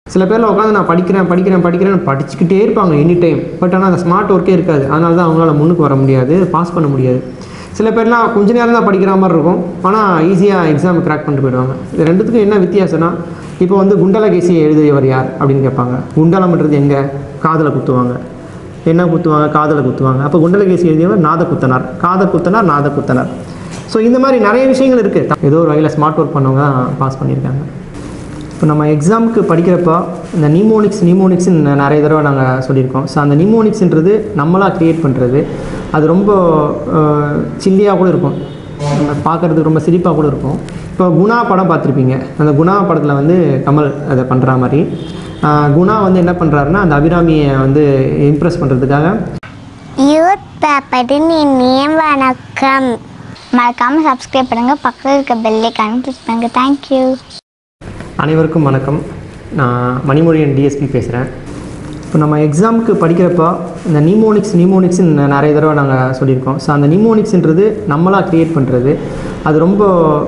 சில பேரில் உட்காந்து நான் படிக்கிறேன் படிக்கிறேன் படிக்கிறேன்னு படிச்சுக்கிட்டே இருப்பாங்க எனி டைம் பட் ஆனால் அந்த ஸ்மார்ட் ஒர்க்கே இருக்காது அதனால தான் அவங்களால முன்னுக்கு வர முடியாது பாஸ் பண்ண முடியாது சில பேர்லாம் கொஞ்ச நேரம் தான் படிக்கிற மாதிரி இருக்கும் ஆனால் ஈஸியாக எக்ஸாம் கிராக் பண்ணிட்டு போயிடுவாங்க இது ரெண்டுத்துக்கும் என்ன வித்தியாசம்னா இப்போ வந்து குண்டலகேசியை எழுதியவர் யார் அப்படின்னு கேட்பாங்க குண்டலம்ன்றது எங்கே காதில் குத்துவாங்க என்ன குத்துவாங்க காதில் குத்துவாங்க அப்போ குண்டலகேசி எழுதியவர் நாத குத்தனார் காத குத்தனார் நாத குத்தனார் ஸோ இந்த மாதிரி நிறைய விஷயங்கள் இருக்குது ஏதோ ஒரு வகையில் ஸ்மார்ட் ஒர்க் பண்ணவங்க தான் பாஸ் பண்ணியிருக்காங்க இப்போ நம்ம எக்ஸாமுக்கு படிக்கிறப்போ இந்த நிமோனிக்ஸ் நிமோனிக்ஸ்னு நிறைய தடவை நாங்கள் சொல்லியிருக்கோம் ஸோ அந்த நிமோனிக்ஸ்ன்றது நம்மளாக க்ரியேட் பண்ணுறது அது ரொம்ப சில்லியாக கூட இருக்கும் நம்ம பார்க்குறதுக்கு ரொம்ப சிரிப்பாக கூட இருக்கும் இப்போ குணா படம் பார்த்துருப்பீங்க அந்த குணா படத்தில் வந்து கமல் அதை பண்ணுற மாதிரி ஆஹ் குணா வந்து என்ன பண்ணுறாருன்னா அந்த அபிராமியை வந்து இம்ப்ரெஸ் பண்ணுறதுக்காக யூத் பேப்பரின் இனிய வணக்கம் மறக்காமல் சப்ஸ்கிரைப் பண்ணுங்கள் பக்கத்தில் இருக்க பெல்லைக்கான கிளிக் பண்ணுங்கள் தேங்க்யூ அனைவருக்கும் வணக்கம் நான் மணிமொழியன் டிஎஸ்பி பேசுகிறேன் இப்போ நம்ம எக்ஸாமுக்கு படிக்கிறப்போ இந்த நிமோனிக்ஸ் நிமோனிக்ஸ்னு நிறைய தடவை நாங்கள் சொல்லியிருக்கோம் ஸோ அந்த நிமோனிக்ஸ்ன்றது நம்மளாக க்ரியேட் பண்ணுறது அது ரொம்ப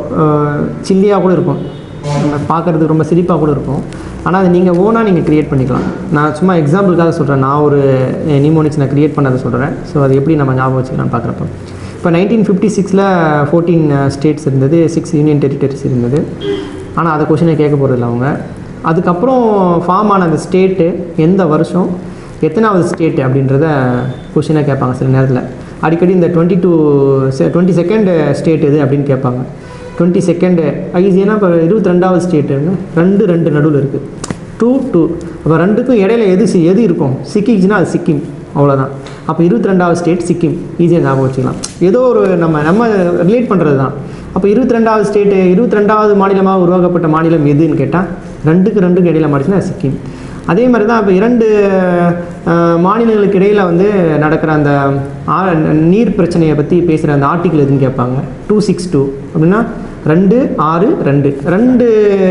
சில்லியாக கூட இருக்கும் நம்ம பார்க்குறதுக்கு ரொம்ப சிரிப்பாக கூட இருக்கும் ஆனால் அது நீங்கள் ஓனாக நீங்கள் க்ரியேட் பண்ணிக்கலாம் நான் சும்மா எக்ஸாம்பிளுக்காக சொல்கிறேன் நான் ஒரு நிமோனிக்ஸ் நான் க்ரியேட் பண்ணதை சொல்கிறேன் ஸோ அது எப்படி நம்ம ஞாபகம் வச்சுக்கலாம்னு பார்க்குறப்போ இப்போ நைன்டீன் ஃபிஃப்டி சிக்ஸில் ஃபோர்டீன் ஸ்டேட்ஸ் இருந்தது சிக்ஸ் யூனியன் டெரிட்டரிஸ் இருந்தது ஆனால் அதை கொஷினை கேட்க போகிறதில்ல அவங்க அதுக்கப்புறம் ஃபார்ம் ஆன அந்த ஸ்டேட்டு எந்த வருஷம் எத்தனாவது ஸ்டேட்டு அப்படின்றத கொஷினை கேட்பாங்க சில நேரத்தில் அடிக்கடி இந்த twenty two twenty second state இது அப்படின்னு கேட்பாங்க டுவெண்ட்டி செகண்டு ஈஸியாக இப்போ இருபத்தி ரெண்டாவது ஸ்டேட்டுங்க ரெண்டு ரெண்டு நடுவில் இருக்குது டூ டூ அப்போ ரெண்டுக்கும் இடையில எது சி- எது இருக்கும் சிக்கிச்சுன்னா அது சிக்கிம் அவ்வளோதான் அப்போ இருபத்தி ரெண்டாவது ஸ்டேட் சிக்கிம் ஈஸியாக ஞாபகம் வச்சுக்கலாம் ஏதோ ஒரு நம்ம நம்ம ரிலேட் பண்ணுறது தான் அப்போ இருபத்தி ரெண்டாவது ஸ்டேட்டு இருபத்தி ரெண்டாவது மாநிலமாக உருவாக்கப்பட்ட மாநிலம் எதுன்னு கேட்டால் ரெண்டுக்கு ரெண்டுக்கு இடையில மாறிச்சுன்னா சிக்கிம் அதே மாதிரி தான் இப்போ இரண்டு அஹ், மாநிலங்களுக்கு இடையில் வந்து நடக்கிற அந்த ஆ- நீர் பிரச்சனையை பற்றி பேசுகிற அந்த ஆர்டிக்கிள் எதுன்னு கேட்பாங்க டூ சிக்ஸ் டூ அப்படின்னா ரெண்டு ஆறு ரெண்டு ரெண்டு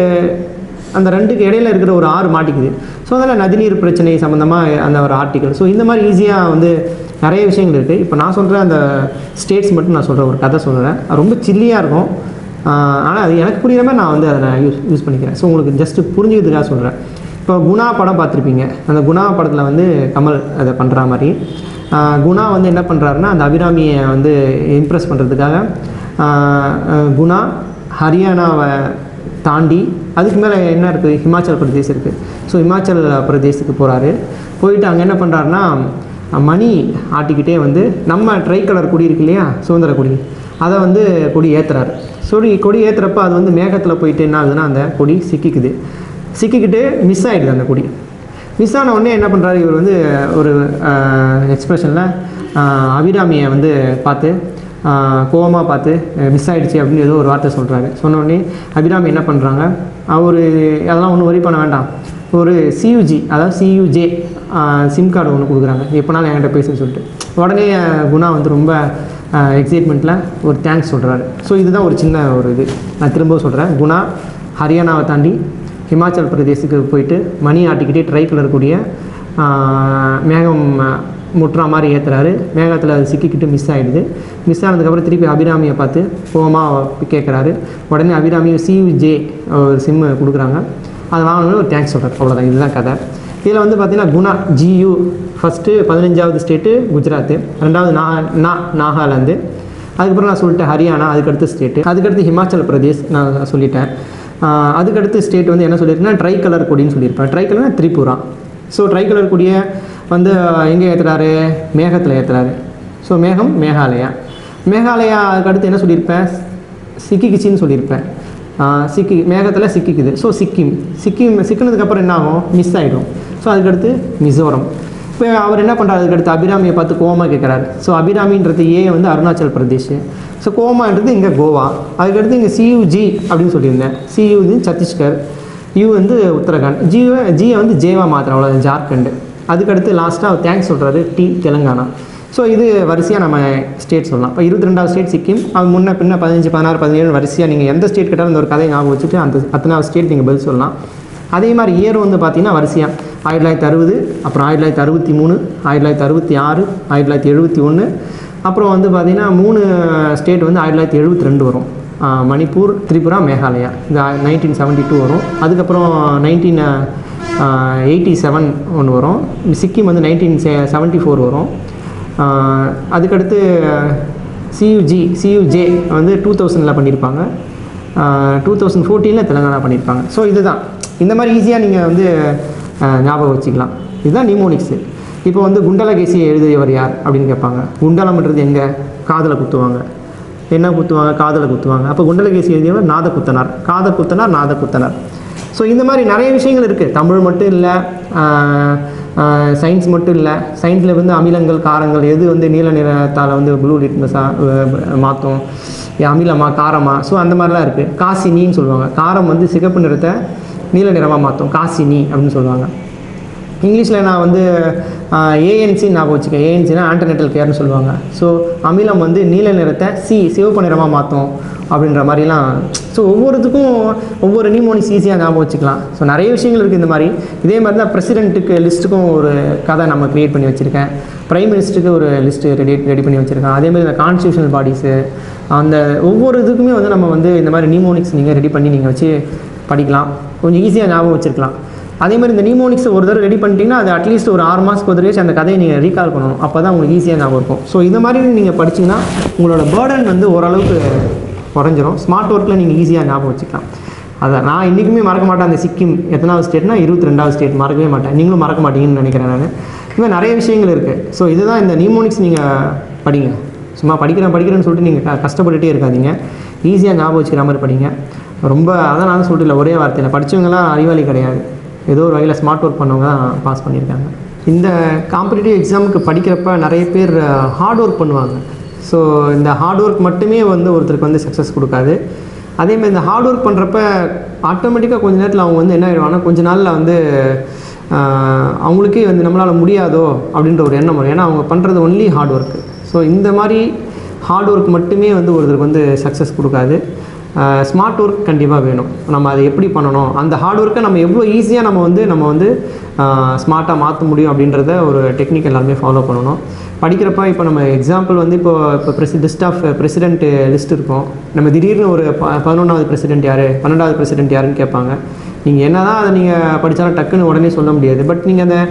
அந்த ரெண்டுக்கு இடையில இருக்கிற ஒரு ஆறு மாட்டிக்குது ஸோ அதனால் நதிநீர் பிரச்சனை சம்மந்தமாக அந்த ஒரு ஆர்டிக்கல் ஸோ இந்த மாதிரி ஈஸியாக வந்து நிறைய விஷயங்கள் இருக்குது இப்போ நான் சொல்கிற அந்த ஸ்டேட்ஸ் மட்டும் நான் சொல்கிறேன் ஒரு கதை சொல்கிறேன் அது ரொம்ப சில்லியாக இருக்கும் ஆனால் அது எனக்கு புரியுற மாதிரி நான் வந்து அதை நான் யூஸ் யூஸ் பண்ணிக்கிறேன் ஸோ உங்களுக்கு ஜஸ்ட்டு புரிஞ்சுக்கிறதுக்காக சொல்கிறேன் இப்போ குணா படம் பார்த்துருப்பீங்க அந்த குணா படத்தில் வந்து கமல் அதை பண்ணுற மாதிரி ஆஹ் குணா வந்து என்ன பண்ணுறாருன்னா அந்த அபிராமியை வந்து இம்ப்ரெஸ் பண்ணுறதுக்காக குணா ஹரியானாவை தாண்டி அதுக்கு மேலே என்ன இருக்குது ஹிமாச்சல் பிரதேஷ் இருக்குது ஸோ ஹிமாச்சல் பிரதேசத்துக்கு போகிறாரு போயிட்டு அங்கே என்ன பண்ணுறாருன்னா மணி ஆட்டிக்கிட்டே வந்து நம்ம ட்ரை கலர் கொடி இருக்கு இல்லையா சுதந்திர கொடி அதை வந்து கொடி ஏற்றுறாரு கொடி கொடி ஏற்றுறப்ப அது வந்து மேகத்தில் போயிட்டு என்ன ஆகுதுன்னா அந்த கொடி சிக்கிக்குது சிக்கிக்கிட்டு மிஸ் ஆகிடுது அந்த கொடி மிஸ் ஆன உடனே என்ன பண்ணுறாரு இவர் வந்து ஒரு எக்ஸ்பிரஷனில் அபிராமியை வந்து பார்த்து கோவமாக பார்த்து மிஸ் ஆயிடுச்சு அப்படின்னு ஏதோ ஒரு வார்த்தை சொல்கிறாரு சொன்ன உடனே அபிராமி என்ன பண்ணுறாங்க அவர் அதெல்லாம் ஒன்றும் வரி பண்ண வேண்டாம் ஒரு சியூஜி அதாவது சியூஜே சிம் கார்டு ஒன்று கொடுக்குறாங்க எப்போனாலும் என்கிட்ட பேசுன்னு சொல்லிட்டு உடனே அஹ், குணா வந்து ரொம்ப எக்ஸைட்மெண்ட்டில் ஒரு தேங்க்ஸ் சொல்கிறாரு ஸோ இதுதான் ஒரு சின்ன ஒரு இது நான் திரும்ப சொல்கிறேன் குணா ஹரியானாவை தாண்டி ஹிமாச்சல் பிரதேசுக்கு போயிட்டு மணி ஆட்டிக்கிட்டே ட்ரை கலர் கூடிய ஆஹ், மேகம் ஆஹ், முட்டுற மாதிரி ஏற்றுறாரு மேகத்தில் அது சிக்கிக்கிட்டு மிஸ் ஆகிடுது மிஸ் ஆனதுக்கப்புறம் திருப்பி அபிராமியை பார்த்து கோவமாக கேட்குறாரு உடனே அபிராமி சியூஜே ஒரு சிம்மு கொடுக்குறாங்க அதை வாங்கணும்னு ஒரு தேங்க்ஸ் சொல்கிறார் அவ்வளோதான் இதுதான் கதை இதில் வந்து பார்த்தீங்கன்னா குணா ஜியு ஃபஸ்ட்டு பதினஞ்சாவது ஸ்டேட்டு குஜராத்து ரெண்டாவது நா நா நாகாலாந்து அதுக்கப்புறம் நான் சொல்லிட்டேன் ஹரியானா அதுக்கடுத்து ஸ்டேட்டு அதுக்கடுத்து ஹிமாச்சல் பிரதேஷ் நான் சொல்லிட்டேன் ஆஹ் அதுக்கடுத்து ஸ்டேட் வந்து என்ன சொல்லியிருக்கேன்னா ட்ரை கலர் கொடின்னு சொல்லியிருப்பேன் ட்ரை கலர்னா திரிபுரா ஸோ ட்ரை கலர் கொடியை வந்து எங்கே ஏற்றுறாரு மேகத்தில் ஏற்றுறாரு ஸோ மேகம் மேகாலயா மேகாலயா அதுக்கடுத்து என்ன சொல்லியிருப்பேன் சிக்கிக்கிச்சின்னு சொல்லியிருப்பேன் ஆஹ் சிக்கி மேகத்தில் சிக்கிக்குது ஸோ சிக்கிம் சிக்கிம் சிக்கினதுக்கப்புறம் என்ன ஆகும் மிஸ் ஆகிடும் ஸோ அதுக்கடுத்து மிசோரம் இப்போ அவர் என்ன பண்ணுறாரு அதுக்கடுத்து அபிராமியை பார்த்து கோவமா கேட்குறாரு ஸோ அபிராமின்றது ஏ வந்து அருணாச்சல் பிரதேஷ் ஸோ கோமான்றது இங்கே கோவா அதுக்கடுத்து இங்கே சியூஜி அப்படின்னு சொல்லியிருந்தேன் சியூ வந்து சத்தீஸ்கர் யூ வந்து உத்தரகாண்ட் ஜியை ஜியை வந்து ஜேவா மாத்திரம் அவ்வளோ ஜார்க்கண்டு அதுக்கடுத்து லாஸ்ட்டாக தேங்க்ஸ் சொல்கிறாரு டி தெலுங்கானா ஸோ இது வரிசையாக நம்ம ஸ்டேட் சொல்லலாம் இப்போ இருபத்தி ரெண்டாவது ஸ்டேட் சிக்கிம் அது முன்ன பின்ன பதினஞ்சு பதினாறு பதினேழு வரிசையாக நீங்கள் எந்த ஸ்டேட் கேட்டாலும் இந்த ஒரு கதையை ஞாபகம் வச்சுட்டு அந்த அத்தனாவது ஸ்டேட் நீங்கள் பதில் சொல்லலாம் அதே மாதிரி இயர் வந்து பார்த்தீங்கன்னா வரிசையாக ஆயிரத்தி தொள்ளாயிரத்தி அறுபது அப்புறம் ஆயிரத்தி தொள்ளாயிரத்தி அறுபத்தி மூணு ஆயிரத்தி தொள்ளாயிரத்தி அறுபத்தி ஆறு ஆயிரத்தி தொள்ளாயிரத்தி எழுபத்தி ஒன்று அப்புறம் வந்து பார்த்தீங்கன்னா மூணு ஸ்டேட் வந்து ஆயிரத்தி தொள்ளாயிரத்தி எழுபத்தி ரெண்டு வரும் ஆஹ் மணிப்பூர் திரிபுரா மேகாலயா இந்த நைன்டீன் செவன்ட்டி டூ வரும் அதுக்கப்புறம் நைன்டீன் எயிட்டி செவன் ஒன்று வரும் சிக்கிம் வந்து நைன்டீன் செவன்ட்டி ஃபோர் வரும் ஆஹ் அதுக்கடுத்து சியூஜி சியூஜே வந்து டூ தௌசண்டில் பண்ணியிருப்பாங்க டூ தௌசண்ட் ஃபோர்டீனில் தெலுங்கானா பண்ணியிருப்பாங்க ஸோ இதுதான் இந்த மாதிரி ஈஸியாக நீங்கள் வந்து ஆஹ் ஞாபகம் வச்சுக்கலாம் இதுதான் நிமோனிக்ஸு இப்போ வந்து குண்டலகேசி எழுதியவர் யார் அப்படின்னு கேட்பாங்க குண்டலம்ன்றது எங்கே காதில் குத்துவாங்க என்ன குத்துவாங்க காதில் குத்துவாங்க அப்போ குண்டலகேசி எழுதியவர் நாத குத்தனார் காத குத்தனார் நாத குத்தனார் ஸோ இந்த மாதிரி நிறைய விஷயங்கள் இருக்குது தமிழ் மட்டும் இல்லை சயின்ஸ் மட்டும் இல்லை சயின்ஸில் வந்து அமிலங்கள் காரங்கள் எது வந்து நீல நிறத்தால் வந்து ப்ளூ லிட்மஸாக மாற்றும் அமிலமா காரமா ஸோ அந்த மாதிரிலாம் இருக்குது காசினின்னு சொல்லுவாங்க காரம் வந்து சிகப்பு நிறத்தை நீல நிறமாக மாற்றும் காசினி அப்படின்னு சொல்லுவாங்க இங்கிலீஷில் நான் வந்து ஏஎன்சி ஞாபகம் வச்சுக்கேன் ஏஎன்சினா ஆண்டர்நெட்டல் கேர்னு சொல்லுவாங்க ஸோ அமிலம் வந்து நீல நிறத்தை சி சிவப்பு நிறமாக மாற்றும் அப்படின்ற மாதிரிலாம் ஸோ ஒவ்வொருத்துக்கும் ஒவ்வொரு நிமோனிக்ஸ் ஈஸியாக ஞாபகம் வச்சுக்கலாம் ஸோ நிறைய விஷயங்கள் இருக்குது இந்த மாதிரி இதே மாதிரி தான் பிரசிடென்ட்டுக்கு லிஸ்ட்டுக்கும் ஒரு கதை நம்ம க்ரியேட் பண்ணி வச்சுருக்கேன் பிரைம் மினிஸ்டருக்கு ஒரு லிஸ்ட்டு ரெடி ரெடி பண்ணி வச்சுருக்கேன் அதே மாதிரி இந்த கான்ஸ்டியூஷனல் பாடிஸு அந்த ஒவ்வொரு இதுக்குமே வந்து நம்ம வந்து இந்த மாதிரி நிமோனிக்ஸ் நீங்கள் ரெடி பண்ணி நீங்கள் வச்சு படிக்கலாம் கொஞ்சம் ஈஸியாக ஞாபகம் வச்சுருக்கலாம் அதே மாதிரி இந்த நிமோனிக்ஸ் ஒரு தடவை ரெடி பண்ணிட்டீங்கன்னா அது அட்லீஸ்ட் ஒரு ஆறு மாதத்துக்கு ஒரு தடவை அந்த கதையை நீங்கள் ரீகால் பண்ணணும் அப்போ தான் உங்களுக்கு ஈஸியாக ஞாபகம் இருக்கும் ஸோ இந்த மாதிரி நீங்கள் படிச்சீங்கன்னா உங்களோட பேர்டன் வந்து ஓரளவுக்கு குறைஞ்சிரும் ஸ்மார்ட் ஒர்க்கில் நீங்கள் ஈஸியாக ஞாபகம் வச்சுக்கலாம் அதை நான் இன்றைக்குமே மறக்க மாட்டேன் அந்த சிக்கிம் எத்தனாவது ஸ்டேட்னா இருபத்தி ரெண்டாவது ஸ்டேட் மறக்கவே மாட்டேன் நீங்களும் மறக்க மாட்டீங்கன்னு நினைக்கிறேன் நான் இந்த மாதிரி நிறைய விஷயங்கள் இருக்குது ஸோ இதுதான் இந்த நிமோனிக்ஸ் நீங்கள் படிங்க சும்மா படிக்கிறேன் படிக்கிறேன்னு சொல்லிட்டு நீங்கள் க கஷ்டப்பட்டுட்டே இருக்காதீங்க ஈஸியாக ஞாபகம் வச்சுக்கிற மாதிரி படிங்க ரொம்ப அதான் நான் சொல்லிட்டு இல்லை ஒரே வார்த்தையில் படித்தவங்களாம் அறிவாளி கிடையாது ஏதோ ஒரு வகையில் ஸ்மார்ட் ஒர்க் பண்ணவங்க தான் பாஸ் பண்ணியிருக்காங்க இந்த காம்படிட்டிவ் எக்ஸாமுக்கு படிக்கிறப்ப நிறைய பேர் ஹார்ட் ஒர்க் பண்ணுவாங்க ஸோ இந்த ஹார்ட் ஒர்க் மட்டுமே வந்து ஒருத்தருக்கு வந்து சக்ஸஸ் கொடுக்காது அதேமாதிரி இந்த ஹார்ட் ஒர்க் பண்ணுறப்ப ஆட்டோமேட்டிக்காக கொஞ்ச நேரத்தில் அவங்க வந்து என்ன ஆயிடுவாங்கன்னா கொஞ்ச நாளில் வந்து ஆஹ், அவங்களுக்கே வந்து நம்மளால் முடியாதோ அப்படின்ற ஒரு எண்ணம் வரும் ஏன்னா அவங்க பண்ணுறது ஒன்லி ஹார்ட் ஒர்க்கு ஸோ இந்த மாதிரி ஹார்ட் ஒர்க் மட்டுமே வந்து ஒருத்தருக்கு வந்து சக்ஸஸ் கொடுக்காது ஸ்மார்ட் ஒர்க் கண்டிப்பாக வேணும் நம்ம அதை எப்படி பண்ணணும் அந்த ஹார்ட் ஒர்க்கை நம்ம எவ்வளோ ஈஸியாக நம்ம வந்து நம்ம வந்து ஸ்மார்ட்டாக மாற்ற முடியும் அப்படின்றத ஒரு டெக்னிக் எல்லாமே ஃபாலோ பண்ணணும் படிக்கிறப்ப இப்போ நம்ம எக்ஸாம்பிள் வந்து இப்போ இப்போ பிரசி லிஸ்ட் ஆஃப் பிரசிடென்ட் லிஸ்ட் இருக்கும் நம்ம திடீர்னு ஒரு ப பதினொன்றாவது பிரசிடென்ட் யார் பன்னெண்டாவது பிரசிடென்ட் யாருன்னு கேட்பாங்க நீங்கள் என்ன தான் அதை நீங்கள் படித்தாலும் டக்குன்னு உடனே சொல்ல முடியாது பட் நீங்கள் அந்த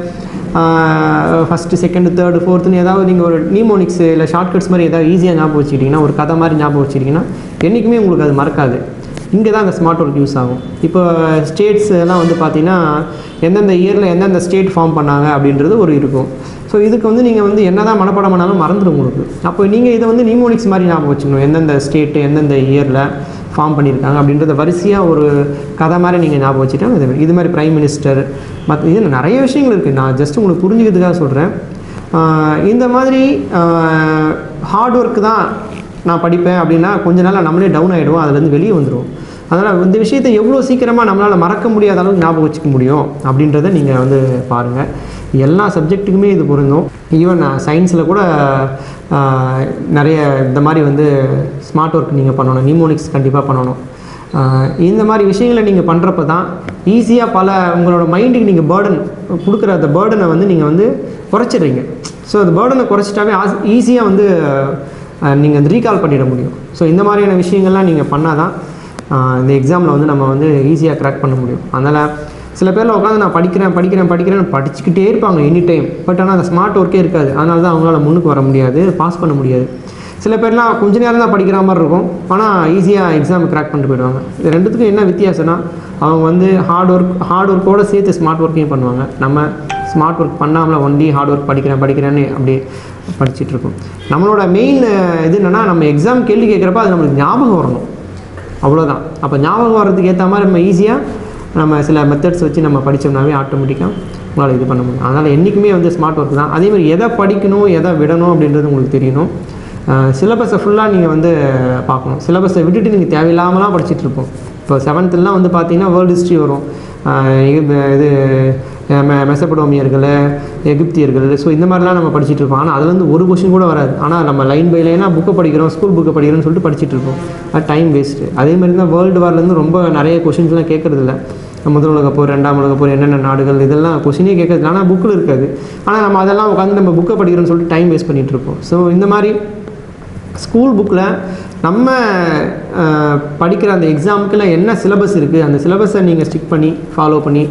ஃபஸ்ட்டு செகண்டு தேர்டு ஃபோர்த்துன்னு ஏதாவது நீங்கள் ஒரு நிமோனிக்ஸ் இல்லை ஷார்ட்கட்ஸ் மாதிரி ஏதாவது ஈஸியாக ஞாபகம் வச்சுக்கிட்டிங்கன்னா ஒரு கதை மாதிரி ஞாபகம் வச்சுக்கிட்டிங்கன்னா என்றைக்குமே உங்களுக்கு அது மறக்காது இங்கே தான் அந்த ஸ்மார்ட் ஒர்க் யூஸ் ஆகும் இப்போ ஸ்டேட்ஸ் எல்லாம் வந்து பார்த்தீங்கன்னா எந்தெந்த இயரில் எந்தெந்த ஸ்டேட் ஃபார்ம் பண்ணாங்க அப்படின்றது ஒரு இருக்கும் ஸோ இதுக்கு வந்து நீங்கள் வந்து என்ன தான் மனப்பாடம் பண்ணாலும் மறந்துடும் உங்களுக்கு அப்போ நீங்கள் இதை வந்து நிமோனிக்ஸ் மாதிரி ஞாபகம் வச்சுக்கணும் எந்தெந்த ஸ்டேட்டு எந்தெந்த இயரில் ஃபார்ம் பண்ணியிருக்காங்க அப்படின்றத வரிசையாக ஒரு கதை மாதிரி நீங்கள் ஞாபகம் வச்சுட்டா இது இது மாதிரி பிரைம் மினிஸ்டர் மற்ற இது நிறைய விஷயங்கள் இருக்குது நான் ஜஸ்ட் உங்களுக்கு புரிஞ்சுக்கிறதுக்காக சொல்கிறேன் இந்த மாதிரி ஹார்ட் ஒர்க் தான் நான் படிப்பேன் அப்படின்னா கொஞ்ச நாள் நம்மளே டவுன் ஆகிடுவோம் அதுலேருந்து வெளியே வந்துடுவோம் அதனால் இந்த விஷயத்தை எவ்வளோ சீக்கிரமாக நம்மளால் மறக்க முடியாத அளவுக்கு ஞாபகம் வச்சுக்க முடியும் அப்படின்றத நீங்கள் வந்து பாருங்கள் எல்லா சப்ஜெக்ட்டுக்குமே இது பொருந்தும் ஈவன் சயின்ஸில் கூட ஆஹ், நிறைய இந்த மாதிரி வந்து ஸ்மார்ட் ஒர்க் நீங்கள் பண்ணணும் நிமோனிக்ஸ் கண்டிப்பாக பண்ணணும் ஆஹ், இந்த மாதிரி விஷயங்களை நீங்கள் பண்ணுறப்ப தான் ஈஸியாக பல உங்களோட மைண்டுக்கு நீங்கள் பேர்டன் கொடுக்குற அந்த பேர்டனை வந்து நீங்கள் வந்து குறைச்சிடுறீங்க ஸோ அந்த பேர்டனை குறைச்சிட்டாவே ஈஸியாக வந்து நீங்கள் வந்து ரீகால் பண்ணிட முடியும் ஸோ இந்த மாதிரியான விஷயங்கள்லாம் நீங்கள் பண்ணால் தான் ஆஹ் இந்த எக்ஸாமில் வந்து நம்ம வந்து ஈஸியாக க்ராக் பண்ண முடியும் அதனால் சில பேரில் உட்காந்து நான் படிக்கிறேன் படிக்கிறேன் படிக்கிறேன்னு படிச்சுக்கிட்டே இருப்பாங்க எனி டைம் பட் ஆனால் அந்த ஸ்மார்ட் ஒர்க்கே இருக்காது அதனால தான் அவங்களால முன்னுக்கு வர முடியாது பாஸ் பண்ண முடியாது சில பேர்லாம் கொஞ்ச நேரம் தான் படிக்கிற மாதிரி இருக்கும் ஆனால் ஈஸியாக எக்ஸாம் கிராக் பண்ணிட்டு போயிடுவாங்க இது ரெண்டுத்துக்கும் என்ன வித்தியாசம்னா அவங்க வந்து ஹார்ட் ஒர்க் ஹார்ட் ஒர்க்கோட சேர்த்து ஸ்மார்ட் ஒர்க்கையும் பண்ணுவாங்க நம்ம ஸ்மார்ட் ஒர்க் பண்ணாமல் ஒன்லி ஹார்ட் ஒர்க் படிக்கிறேன் படிக்கிறேன்னு அப்படி படிச்சுட்டு இருக்கோம் நம்மளோட மெயின் இது என்னென்னா நம்ம எக்ஸாம் கேள்வி கேட்குறப்ப அது நம்மளுக்கு ஞாபகம் வரணும் அவ்வளோதான் அப்போ ஞாபகம் வர்றதுக்கு ஏற்ற மாதிரி நம்ம ஈஸியாக நம்ம சில மெத்தட்ஸ் வச்சு நம்ம படித்தோம்னாவே ஆட்டோமேட்டிக்காக உங்களால் இது பண்ண முடியும் அதனால் என்றைக்குமே வந்து ஸ்மார்ட் ஒர்க் தான் அதே மாதிரி எதை படிக்கணும் எதை விடணும் அப்படின்றது உங்களுக்கு தெரியணும் சிலபஸை ஃபுல்லாக நீங்கள் வந்து பார்க்கணும் சிலபஸை விட்டுட்டு நீங்கள் தேவையில்லாமலாம் படிச்சுட்டு இருப்போம் இப்போ செவன்த்துலாம் வந்து பார்த்தீங்கன்னா வேர்ல்டு ஹிஸ்ட்ரி வரும் ஆஹ் இது இது மெ மெசப்படோமியர்கள் எகிப்தியர்கள் ஸோ இந்த மாதிரிலாம் நம்ம படிச்சுட்டு இருப்போம் ஆனால் அதுலேருந்து ஒரு கொஷின் கூட வராது ஆனால் நம்ம லைன் பை லைனாக புக்கை படிக்கிறோம் ஸ்கூல் புக்கை படிக்கிறோம்னு சொல்லிட்டு படிச்சுட்டு இருப்போம் அது டைம் வேஸ்ட்டு அதே மாதிரி தான் வேர்ல்டு வார்லேருந்து ரொம்ப நிறைய கொஷின்ஸ்லாம் கேட்குறது இல்லை முதல் உலகப் போர் ரெண்டாம் உலகப் போர் என்னென்ன நாடுகள் இதெல்லாம் கொஷினே கேட்கறது ஆனால் புக்கில் இருக்காது ஆனால் நம்ம அதெல்லாம் உட்காந்து நம்ம புக்கை படிக்கிறோம்னு சொல்லிட்டு டைம் வேஸ்ட் பண்ணிட்டு இருப்போம் ஸோ இந்த மாதிரி ஸ்கூல் புக்கில் நம்ம அஹ், படிக்கிற அந்த எக்ஸாமுக்குள்ள என்ன சிலபஸ் இருக்குது அந்த சிலபஸை நீங்கள் ஸ்டிக் பண்ணி ஃபாலோ பண்ணி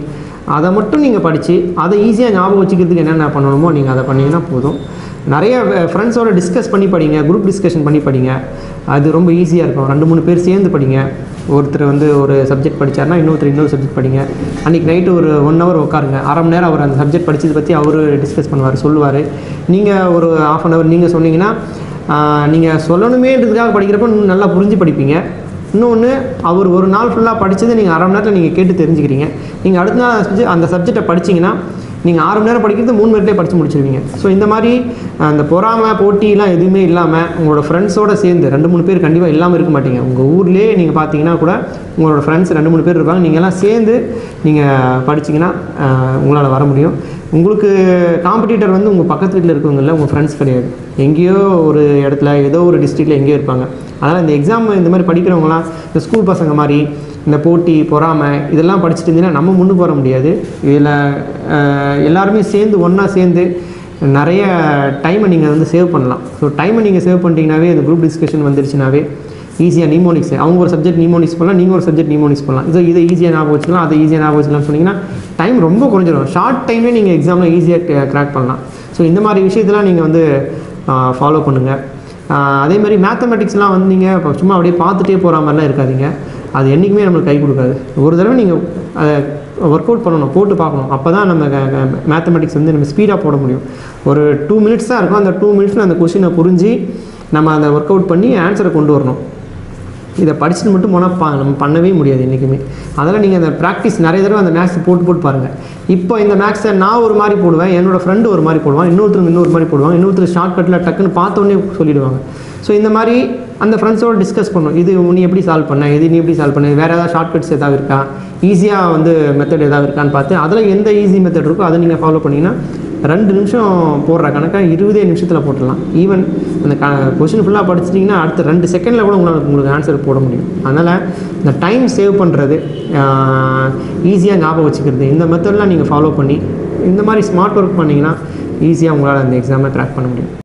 அதை மட்டும் நீங்கள் படித்து அதை ஈஸியாக ஞாபகம் வச்சுக்கிறதுக்கு என்னென்ன பண்ணணுமோ நீங்கள் அதை பண்ணிங்கன்னா போதும் நிறைய ஃப்ரெண்ட்ஸோட டிஸ்கஸ் பண்ணி படிங்க குரூப் டிஸ்கஷன் பண்ணி படிங்க அது ரொம்ப ஈஸியாக இருக்கும் ரெண்டு மூணு பேர் சேர்ந்து படிங்க ஒருத்தர் வந்து ஒரு சப்ஜெக்ட் படித்தாருன்னா இன்னொருத்தர் இன்னொரு சப்ஜெக்ட் படிங்க அன்றைக்கி நைட்டு ஒரு ஒன் ஹவர் உட்காருங்க அரை மணி நேரம் அவர் அந்த சப்ஜெக்ட் படித்ததை பற்றி அவர் டிஸ்கஸ் பண்ணுவார் சொல்லுவார் நீங்கள் ஒரு ஆஃப் அன் ஹவர் நீங்கள் சொன்னீங்கன்னா நீங்கள் சொல்லணுமேன்றதுக்காக படிக்கிறப்ப இன்னும் நல்லா புரிஞ்சு படிப்பீங்க இன்னொன்று அவர் ஒரு நாள் ஃபுல்லாக படித்ததை நீங்கள் அரை மணி நேரத்தில் நீங்கள் கேட்டு தெரிஞ்சுக்கிறீங்க நீங்கள் அடுத்த நாள் subject- அந்த சப்ஜெக்டை படிச்சீங்கன்னா நீங்கள் ஆறு மணி நேரம் படிக்கிறது மூணு மணி நேரத்திலே படித்து முடிச்சிருவீங்க ஸோ இந்த மாதிரி அந்த பொறாமை போட்டிலாம் எதுவுமே இல்லாமல் உங்களோட ஃப்ரெண்ட்ஸோட சேர்ந்து ரெண்டு மூணு பேர் கண்டிப்பாக இல்லாமல் இருக்க மாட்டீங்க உங்கள் ஊர்லேயே நீங்கள் பார்த்தீங்கன்னா கூட உங்களோட ஃப்ரெண்ட்ஸ் ரெண்டு மூணு பேர் இருப்பாங்க நீங்க எல்லாம் சேர்ந்து நீங்கள் படிச்சீங்கன்னா உங்களால் வர முடியும் உங்களுக்கு காம்படிட்டர் வந்து உங்கள் பக்கத்து வீட்டில் இருக்கவங்கள உங்கள் ஃப்ரெண்ட்ஸ் கிடையாது எங்கேயோ ஒரு இடத்துல ஏதோ ஒரு டிஸ்ட்ரிக்டில் எங்கேயோ இருப்பாங்க அதனால் இந்த எக்ஸாம் இந்த மாதிரி படிக்கிறவங்களாம் இந்த ஸ்கூல் பசங்க மாதிரி இந்த போட்டி பொறாமை இதெல்லாம் படிச்சுட்டு இருந்தீங்கன்னா நம்ம முன்னுக்கு வர முடியாது இதில் எல்லாருமே சேர்ந்து ஒன்றா சேர்ந்து நிறைய டைமை நீங்கள் வந்து சேவ் பண்ணலாம் ஸோ டைமை நீங்கள் சேவ் பண்ணிட்டீங்கனாவே இந்த குரூப் டிஸ்கஷன் வந்துருச்சுனாவே ஈஸியாக நிமோனிக்ஸ் அவங்க ஒரு சப்ஜெக்ட் நிமோனிக்ஸ் பண்ணலாம் நீங்கள் ஒரு சப்ஜெக்ட் நிமோனிக்ஸ் பண்ணலாம் இது இதை ஈஸியாக ஞாபகம் வச்சுக்கலாம் அதை ஈஸியாக ஞாபகம் வச்சுக்கலாம்னு சொன்னீங்கன்னா டைம் ரொம்ப குறைஞ்சிடும் ஷார்ட் டைம்லேயே நீங்கள் எக்ஸாமில் ஈஸியாக கிராக் பண்ணலாம் ஸோ இந்த மாதிரி விஷயத்தெல்லாம் நீங்கள் வந்து ஃபாலோ பண்ணுங்கள் அதே மாதிரி மேத்தமெட்டிக்ஸ்லாம் வந்து நீங்கள் இப்போ சும்மா அப்படியே பார்த்துட்டே போகிற மாதிரிலாம் இருக்காதீங்க அது என்றைக்குமே நம்மளுக்கு கை கொடுக்காது ஒரு தடவை நீங்கள் அதை ஒர்க் அவுட் பண்ணணும் போட்டு பார்க்கணும் அப்போ தான் நம்ம மேத்தமெட்டிக்ஸ் வந்து நம்ம ஸ்பீடாக போட முடியும் ஒரு டூ மினிட்ஸ் தான் இருக்கும் அந்த டூ மினிட்ஸில் அந்த கொஷினை புரிஞ்சு நம்ம அதை ஒர்க் அவுட் பண்ணி ஆன்சரை கொண்டு வரணும் இதை படிச்சுட்டு மட்டும் போனால் பா நம்ம பண்ணவே முடியாது என்றைக்குமே அதெல்லாம் நீங்கள் அந்த ப்ராக்டிஸ் நிறைய தடவை அந்த மேக்ஸ் போட்டு போட்டு பாருங்கள் இப்போ இந்த மேக்ஸை நான் ஒரு மாதிரி போடுவேன் என்னோட ஃப்ரெண்டு ஒரு மாதிரி போடுவான் இன்னொருத்தர் இன்னொரு மாதிரி போடுவாங்க இன்னொருத்தர் ஷார்ட்கட்டில் டக்குன்னு பார்த்தோன்னே சொல்லிடுவாங்க ஸோ இந்த மாதிரி அந்த ஃப்ரெண்ட்ஸோட டிஸ்கஸ் பண்ணும் இது நீ எப்படி சால்வ் பண்ண இது நீ எப்படி சால்வ் பண்ண வேறு ஏதாவது ஷார்ட்கட்ஸ் ஏதாவது இருக்கா ஈஸியாக வந்து மெத்தட் ஏதாவது இருக்கான்னு பார்த்து அதில் எந்த ஈஸி மெத்தட் இருக்கோ அதை நீங்கள் ஃபாலோ பண்ணிங்கன்னா ரெண்டு நிமிஷம் போடுற கணக்கை இருபதே நிமிஷத்தில் போட்டுடலாம் ஈவன் அந்த க கொஷின் ஃபுல்லாக படிச்சிட்டிங்கன்னா அடுத்த ரெண்டு செகண்டில் கூட உங்களால் உங்களுக்கு ஆன்சர் போட முடியும் அதனால் இந்த டைம் சேவ் பண்ணுறது ஈஸியாக ஞாபகம் வச்சுக்கிறது இந்த மெத்தட்லாம் நீங்கள் ஃபாலோ பண்ணி இந்த மாதிரி ஸ்மார்ட் ஒர்க் பண்ணிங்கன்னா ஈஸியாக உங்களால் அந்த எக்ஸாமை க்ராக் பண்ண முடியும்